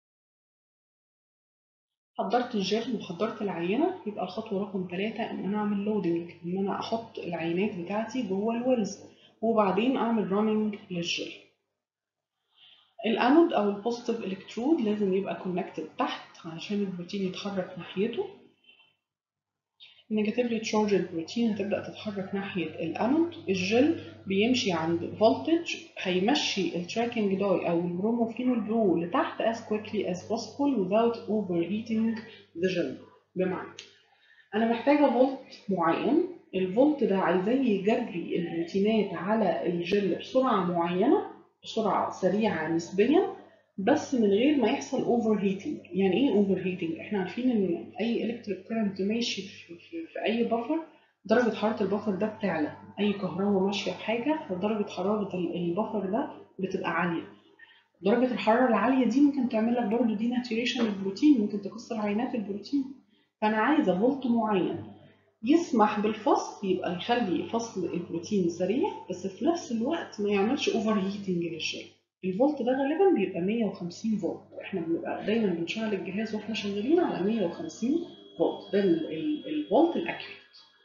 Speaker 1: حضرت الجل وحضرت العينة يبقى الخطوة رقم ثلاثة إن أنا أعمل لودنج إن أنا أحط العينات بتاعتي جوه الويلز وبعدين أعمل راننج للجل. الأنود أو البوزيتيف إلكترود لازم يبقى كونكتد تحت علشان البروتين يتحرك ناحيته. النيجاتيفلي تشارج البروتين هتبدأ تتحرك ناحية الأنود الجل بيمشي عند فولتج هيمشي التراكنج داي أو البروموفينول برو لتحت as quickly as possible without overheating the gel بمعنى أنا محتاجة فولت معين الفولت ده عايزاه يجري البروتينات على الجل بسرعة معينة بسرعة سريعة نسبيا بس من غير ما يحصل اوفر هيتنج يعني ايه اوفر هيتنج احنا عارفين ان اي الكتريك كارنت ماشي في, في, في اي بفر درجه حراره البفر ده بتعلى اي كهرباء ماشيه في حاجه فدرجه حراره البفر ده بتبقى عاليه درجه الحراره العاليه دي ممكن تعمل لك برضه دي ناتيوريشن البروتين ممكن تكسر عينات البروتين فانا عايزه فولت معين يسمح بالفصل يبقى يخلي فصل البروتين سريع بس في نفس الوقت ما يعملش اوفر هيتنج للشيء الفولت ده غالبا بيبقى 150 فولت احنا بنبقى دايما بنشغل الجهاز واحنا شغالين على 150 فولت ده الفولت الاكيوريت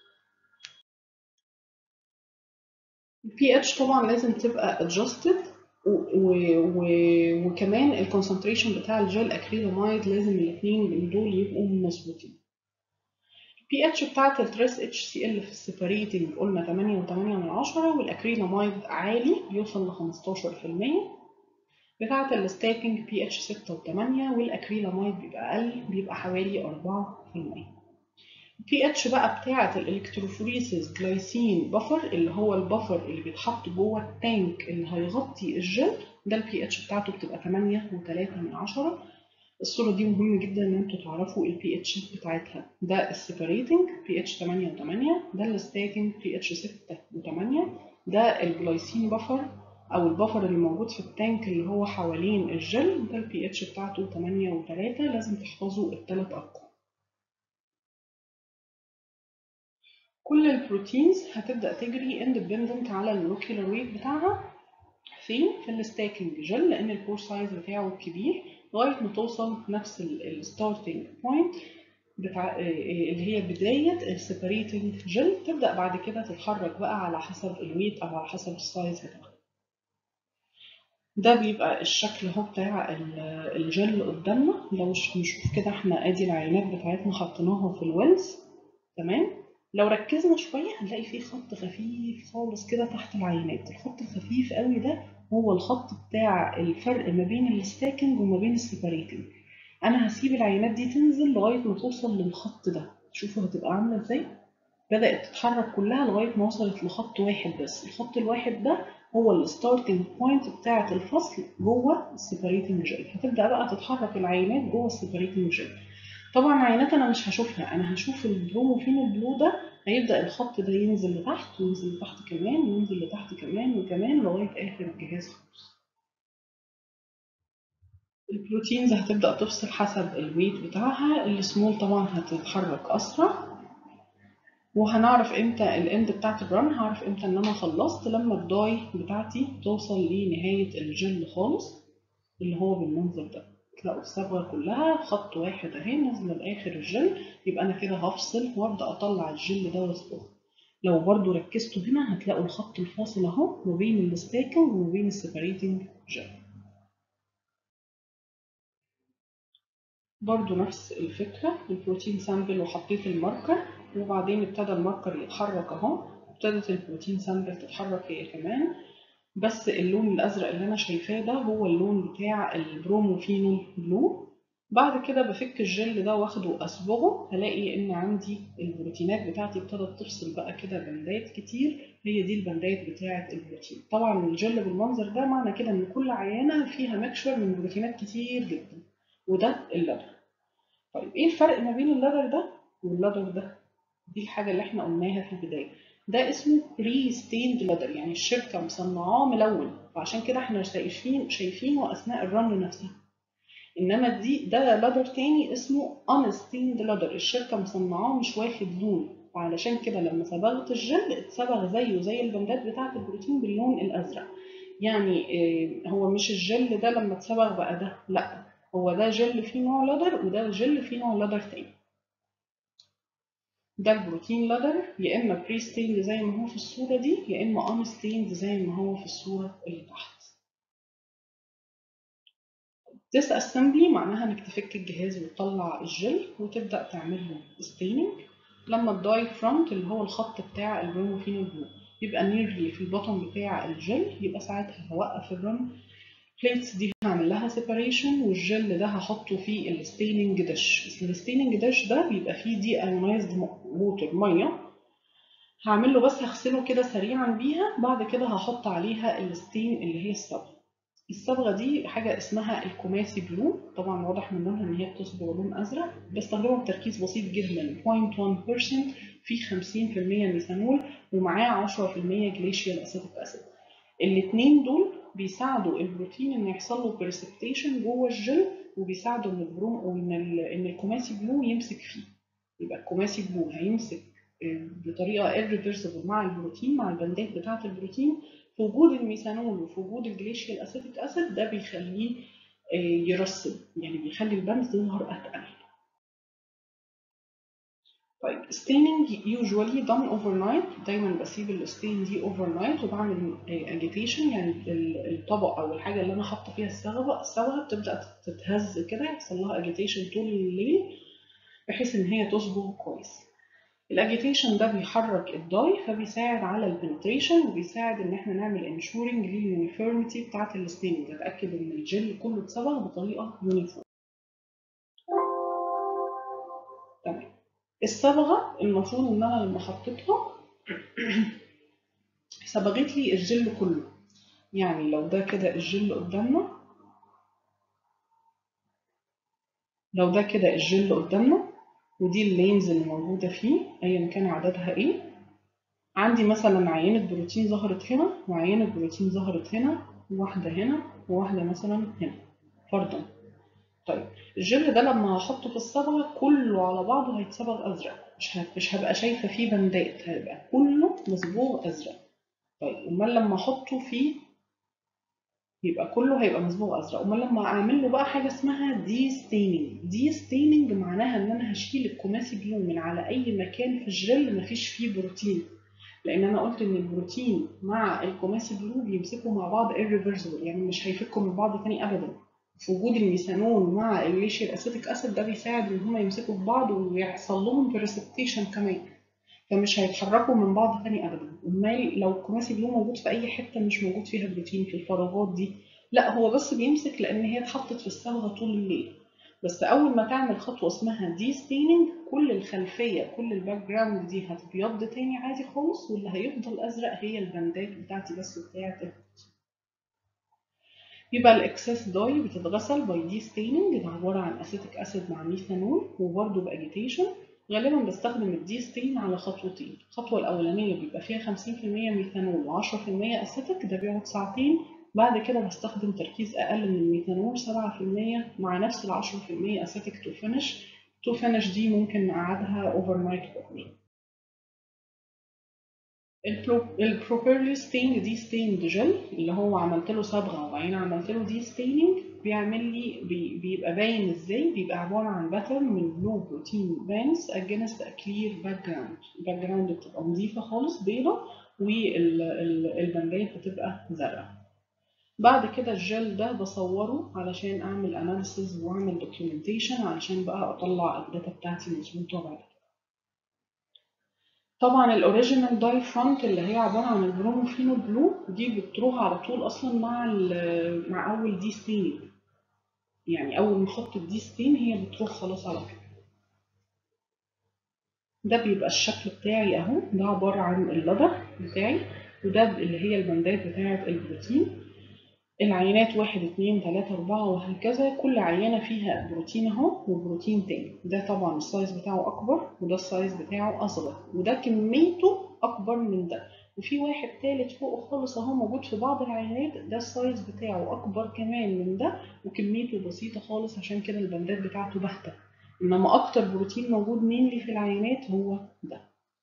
Speaker 1: البي اتش طبعا لازم تبقى ادجستد وكمان الكونسنتريشن بتاع الجل اكريلاميد لازم الاثنين دول يبقوا مظبوطين البي اتش بتاعت التريس اتش سي ال في السيبريتنج قلنا 8 و8 من 10 والاكريلاميد عالي بيوصل ل 15% بتاعة الستاكينج بي اتش 6 و8 والاكريلاميد بيبقى اقل بيبقى حوالي 4% البي اتش بقى بتاعة الالكتروفوريسيس جلايسين بفر اللي هو البفر اللي بيتحط جوه التانك اللي هيغطي الجل ده البي اتش بتاعته بتبقى 8 و3 من 10 الصورة دي مهم جدا ان انتوا تعرفوا البي اتش بتاعتها ده السيبريتنج بي اتش 8 و8 ده الستاكينج بي اتش 6 و8 ده الجلايسين بفر او البفر اللي موجود في التانك اللي هو حوالين الجل ده البي اتش بتاعته 8 و3 لازم تحفظوا الثلاث ارقام كل البروتينز هتبدأ تجري اندبندنت على المولكيولر ويت بتاعها فين؟ في الستاكينج جل لأن البور سايز بتاعه كبير لغاية ما توصل نفس الستارتنج بوينت بتاع اللي هي بداية السيبريتنج جل تبدأ بعد كده تتحرك بقى على حسب الويت أو على حسب السايز بتاعها ده بيبقى الشكل اهو بتاع الجل قدامنا لو نشوف كده احنا ادي العينات بتاعتنا حطيناها في الويلز تمام لو ركزنا شوية هنلاقي فيه خط خفيف خالص كده تحت العينات الخط الخفيف قوي ده هو الخط بتاع الفرق ما بين الستاكنج وما بين السيبريتنج انا هسيب العينات دي تنزل لغاية ما توصل للخط ده شوفوا هتبقى عاملة ازاي بدأت تتحرك كلها لغاية ما وصلت لخط واحد بس الخط الواحد ده هو الستارتنج بوينت بتاعة الفصل جوه السيبريتنج جل هتبدأ بقى تتحرك العينات جوه السيبريتنج جل طبعا عينات انا مش هشوفها انا هشوف البروموفين البلو ده هيبدأ الخط ده ينزل لتحت وينزل لتحت كمان وينزل لتحت كمان وكمان لغاية آخر الجهاز خالص البروتينز هتبدأ تفصل حسب الويت بتاعها السمول طبعا هتتحرك أسرع وهنعرف امتى الاند بتاعت الرن هعرف امتى ان انا خلصت لما الداي بتاعتي توصل لنهاية الجل خالص اللي هو بالمنظر ده تلاقوا الصبغة كلها خط واحد اهي نازلة لاخر الجل يبقى انا كده هفصل وابدا اطلع الجل ده واصبغه لو برضو ركزتوا هنا هتلاقوا الخط الفاصل اهو ما بين الستاكنج وما بين السيبريتنج جل برضو نفس الفكرة البروتين سامبل وحطيت الماركر وبعدين ابتدى الماركر يتحرك اهو ابتدت البروتين سامبل تتحرك هي كمان بس اللون الازرق اللي انا شايفاه ده هو اللون بتاع البروموفينول بلو بعد كده بفك الجل ده واخده واصبغه هلاقي ان عندي البروتينات بتاعتي ابتدت تفصل بقى كده بندات كتير هي دي البندات بتاعه البروتين طبعا الجل بالمنظر ده معنى كده ان كل عينه فيها مكشور من بروتينات كتير جدا وده اللدر طيب ايه الفرق ما بين اللدر ده واللدر ده دي الحاجة اللي احنا قلناها في البداية ده اسمه بري ستيند لدر يعني الشركة مصنعاه ملون فعشان كده احنا شايفين شايفينه أثناء الرن نفسها إنما دي ده لدر تاني اسمه unstained لدر الشركة مصنعاه مش واخد لون وعلشان كده لما صبغت الجل اتصبغ زيه زي البندات بتاعة البروتين باللون الأزرق يعني هو مش الجل ده لما اتصبغ بقى ده لأ هو ده جل فيه نوع لدر وده جل فيه نوع لدر تاني ده البروتين لدر يا اما بري ستيند زي ما هو في الصوره دي يا اما ان ستيند زي ما هو في الصوره اللي تحت ديس اسمبلي معناها انك تفك الجهاز وتطلع الجل وتبدا تعمل له ستيننج لما الداي فرونت اللي هو الخط بتاع البروموفينول بلو يبقى نيرلي في البطن بتاع الجل يبقى ساعتها هوقف الرن البليتس دي هعمل لها سيباريشن والجل ده هحطه في الستيننج داش الستيننج داش ده بيبقى فيه دي ايونايزد ووتر ميه هعمل له بس هغسله كده سريعا بيها بعد كده هحط عليها الستين اللي هي الصبغه الصبغه دي حاجه اسمها الكوماسي بلو طبعا واضح من لونها ان هي بتصبغ لون ازرق بستخدمها بتركيز بسيط جدا 0.1% في 50% ميثانول ومعاه 10% جليشيال اسيتيك اسيد الاثنين دول بيساعدوا البروتين ان يحصل له بريسبتيشن جوه الجل وبيساعدوا ان البروم وان ان الكوماسي بلو يمسك فيه يبقى الكوماسي بلو هيمسك بطريقه irreversible مع البروتين مع البندات بتاعه البروتين في وجود الميثانول وفي وجود الجليشيال اسيتيك اسيد ده بيخليه يرسب يعني بيخلي البند يظهر اتقل طيب staining usually done overnight دايما بسيب الستين دي overnight وبعمل agitation يعني الطبق او الحاجه اللي انا حاطه فيها الصبغه الصبغه بتبدا تتهز كده يحصل لها agitation طول الليل بحيث ان هي تصبغ كويس الاجيتيشن ده بيحرك الداي فبيساعد على البنتريشن وبيساعد ان احنا نعمل انشورنج لليونيفورميتي بتاعه الستيننج اتاكد ان الجل كله اتصبغ بطريقه يونيفورم تمام الصبغه المفروض ان انا لما حطيتها صبغت لي الجل كله يعني لو ده كده الجل قدامنا لو ده كده الجل قدامنا ودي اللينز اللي موجودة فيه أيا كان عددها إيه عندي مثلا عينة بروتين ظهرت هنا وعينة بروتين ظهرت هنا وواحدة هنا وواحدة مثلا هنا فرضا طيب الجل ده لما هحطه في الصبغة كله على بعضه هيتصبغ أزرق مش ه- مش هبقى شايفة فيه بندات هيبقى كله مصبوغ أزرق طيب أمال لما أحطه فيه يبقى كله هيبقى مصبوغ أزرق أمال لما أعمل له بقى حاجة اسمها دي ستيننج دي ستيننج معناها إن أنا هشيل الكوماسي بلو من على أي مكان في الجل مفيش فيه بروتين لان انا قلت ان البروتين مع الكوماسي بلو بيمسكوا مع بعض irreversible يعني مش هيفكوا من بعض تاني ابدا في وجود الميثانول مع الليشير اسيتيك اسيد ده بيساعد ان هما يمسكوا في بعض ويحصل لهم بريسبتيشن كمان فمش هيتحركوا من بعض تاني ابدا امال لو الكوماسي بلو موجود في اي حته مش موجود فيها بروتين في الفراغات دي لا هو بس بيمسك لان هي اتحطت في الصبغه طول الليل بس اول ما تعمل خطوه اسمها دي ستيننج كل الخلفيه كل الباك جراوند دي هتبيض تاني عادي خالص واللي هيفضل ازرق هي البندات بتاعتي بس بتاعت الخط. يبقى الاكسس داي بتتغسل باي دي ستيننج ده عباره عن اسيتيك اسيد مع ميثانول وبرده باجيتيشن غالبا بستخدم الدي ستين على خطوتين الخطوه الاولانيه بيبقى فيها 50% ميثانول و10% اسيتيك ده بيقعد ساعتين بعد كده بستخدم تركيز أقل من الميثانول 7% مع نفس ال 10% أسيتيك تو فينش تو فينش دي ممكن نقعدها اوفر نايت البروبرلي ستيند دي ستيند جل اللي هو عملت له صبغه وبعدين عملت له دي ستيننج بيعمل لي بي بيبقى باين ازاي بيبقى عباره عن باترن من بلو بروتين بانس اجينست ا كلير باك جراوند الباك جراوند بتبقى نظيفه خالص بيضه والبندات بتبقى زرقاء بعد كده الجل ده بصوره علشان اعمل اناليسز واعمل دوكيومنتيشن علشان بقى اطلع الداتا بتاعتي مظبوطه بعد كده طبعا الاوريجينال داي فرونت اللي هي عباره عن البروموفينول بلو دي بتروح على طول اصلا مع مع اول دي ستين يعني اول ما احط الدي ستين هي بتروح خلاص على كده ده بيبقى الشكل بتاعي اهو ده عباره عن اللدر بتاعي وده اللي هي البندات بتاعه البروتين العينات واحد اتنين تلاتة أربعة وهكذا كل عينة فيها بروتين أهو وبروتين تاني ده طبعا السايز بتاعه أكبر وده السايز بتاعه أصغر وده كميته أكبر من ده وفي واحد تالت فوق خالص أهو موجود في بعض العينات ده السايز بتاعه أكبر كمان من ده وكميته بسيطة خالص عشان كده البندات بتاعته باهتة إنما أكتر بروتين موجود مينلي في العينات هو ده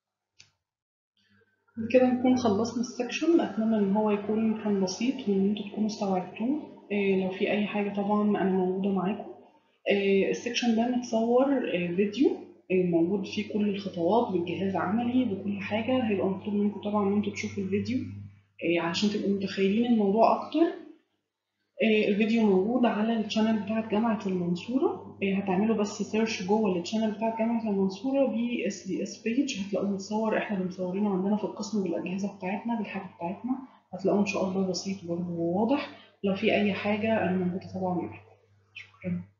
Speaker 1: بكده نكون خلصنا السكشن اتمنى ان هو يكون كان بسيط وان انتوا تكونوا استوعبتوه إيه لو في اي حاجه طبعا انا موجوده معاكم إيه السكشن ده متصور إيه فيديو موجود فيه كل الخطوات بالجهاز عملي بكل حاجه هيبقى مطلوب منكم طبعا ان انتوا تشوفوا الفيديو عشان تبقوا متخيلين الموضوع اكتر الفيديو موجود على الشانل بتاعت جامعة المنصورة هتعملوا بس سيرش جوه الشانل بتاعت جامعة المنصورة بي اس دي اس بيج هتلاقوه متصور احنا مصورينه عندنا في القسم بالاجهزة بتاعتنا بالحاجة بتاعتنا هتلاقوه ان شاء الله بسيط برضه وواضح لو في اي حاجة انا موجودة طبعا معاكم شكرا